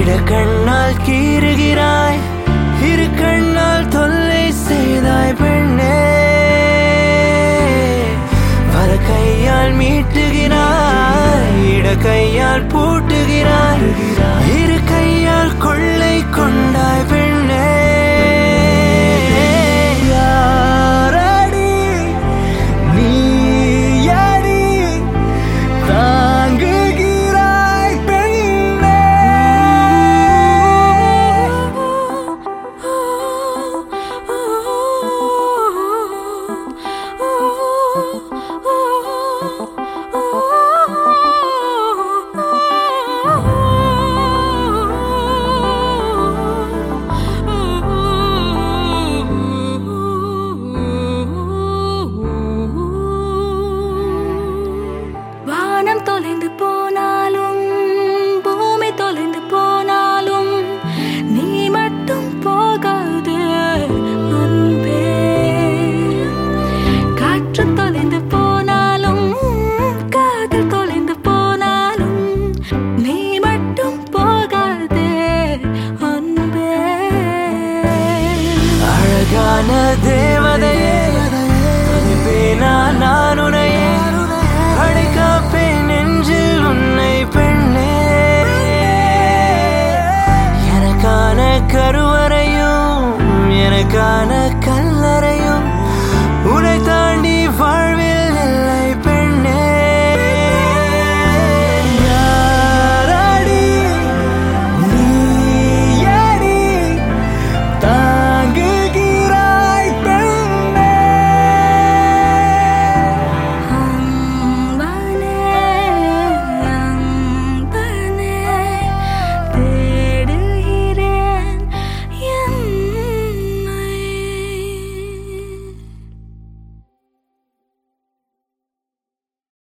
இடக்கண்ணால் கீறுகிறாய் இரு கண்ணால் தொல்லை செய்தாய் பெண்ணே வல கையால் மீட்டுகிறாய் இட கையால் பூட்டுகிறாய் இரு கையால் கொள்ளை கொண்டாய் பெண்ணே யாரடி நீயடி தாங்குகிறாய் பெண்ணே வானம் தொலைந்து போனாலும் பூமி தொலைந்து போனாலும் நீ மட்டும் போகாது அன்பே காற்று தொலைந்து போனாலும் காதல் தொலைந்து போனாலும் நீ மட்டும் போகாது அன்பே அழகான தேவதையே அனுப்பேனா நான் உனையே அழைக்காப்பேன் நெஞ்சில் உன்னை பெண்ணே எனக்கான கருவறையும் எனக்கான